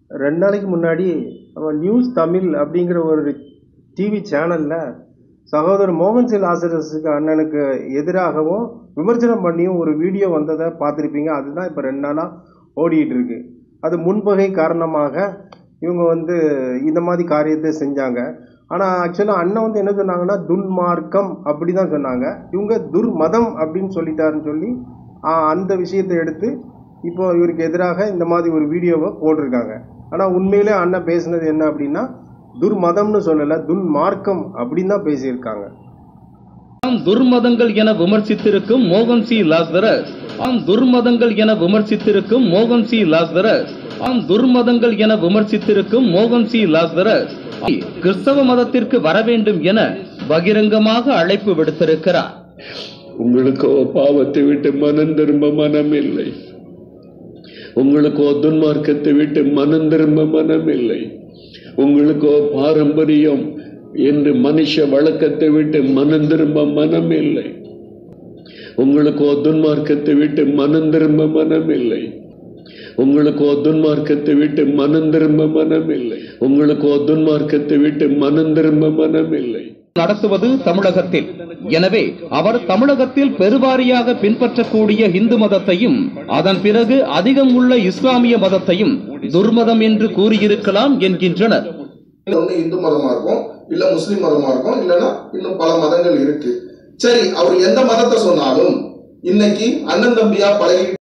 ரெண்டு நாளைக்கு முன்னாடி நம்ம நியூஸ் தமிழ் அப்படிங்கிற ஒரு டிவி சேனலில் சகோதரர் மோகன் சிங் ஆசரஸுக்கு அண்ணனுக்கு எதிராகவும் விமர்சனம் பண்ணியும் ஒரு வீடியோ வந்ததை பார்த்துருப்பீங்க அதுதான் இப்போ ரெண்டு நாளாக ஓடிட்டு இருக்கு அது முன்பகை காரணமாக இவங்க வந்து இந்த மாதிரி காரியத்தை செஞ்சாங்க ஆனால் ஆக்சுவலாக அண்ணன் வந்து என்ன சொன்னாங்கன்னா துன்மார்க்கம் அப்படி தான் சொன்னாங்க இவங்க துர்மதம் அப்படின்னு சொல்லிட்டாருன்னு சொல்லி ஆ, அந்த விஷயத்தை எடுத்து இப்போ இவருக்கு எதிராக இந்த மாதிரி ஒரு வீடியோவை போட்டிருக்காங்க ஆனால் உண்மையிலே அண்ணன் பேசுனது என்ன அப்படின்னா துர்மதம்னு சொல்லலை துன்மார்க்கம் அப்படின்னு தான் பேசியிருக்காங்க ஆம் துர்மதங்கள் என விமர்சித்திருக்கும் மோகன் சி லாஸ்தரஸ் ஆம் துர்மதங்கள் என விமர்சித்திருக்கும் மோகன் சி லாஸ்தரஸ் ஆம் துர்மதங்கள் என விமர்சித்திருக்கும் மோகன் சி லாஸ்தரஸ் கிறிஸ்தவ மதத்திற்கு வர வேண்டும் என பகிரங்கமாக அழைப்பு விடுத்திருக்கிறார் உங்களுக்கோ பாவத்தை விட்டு மனம் திரும்ப மனம் இல்லை உங்களுக்கோ துன்மார்க்கத்தை விட்டு மனம் திரும்ப மனம் இல்லை உங்களுக்கோ பாரம்பரியம் என்று மனுஷ வழக்கத்தை விட்டு மனம் திரும்ப மனம் இல்லை உங்களுக்கோ துன்மார்க்கத்தை விட்டு மனம் திரும்ப மனம் இல்லை உங்களுக்கோ துன்மார்க்கத்தை விட்டு மனம் திரும்ப மனம் இல்லை உங்களுக்கோ துன்மார்க்கத்தை விட்டு மனம் திரும்ப மனம் இல்லை நடத்துவது தமிழகத்தில் எனவே அவர் தமிழகத்தில் பெருவாரியாக பின்பற்றக்கூடிய இந்து மதத்தையும் அதன் பிறகு அதிகம் உள்ள இஸ்லாமிய மதத்தையும் துர்மதம் என்று கூறியிருக்கலாம் என்கின்றனர் ஒண்ணு இந்து மதமா இருக்கும் இல்ல முஸ்லிம் மதமா இருக்கும் இல்லைன்னா இன்னும் பல மதங்கள் இருக்கு சரி அவர் எந்த மதத்தை சொன்னாலும் இன்னைக்கு அண்ணன் தம்பியா பழகி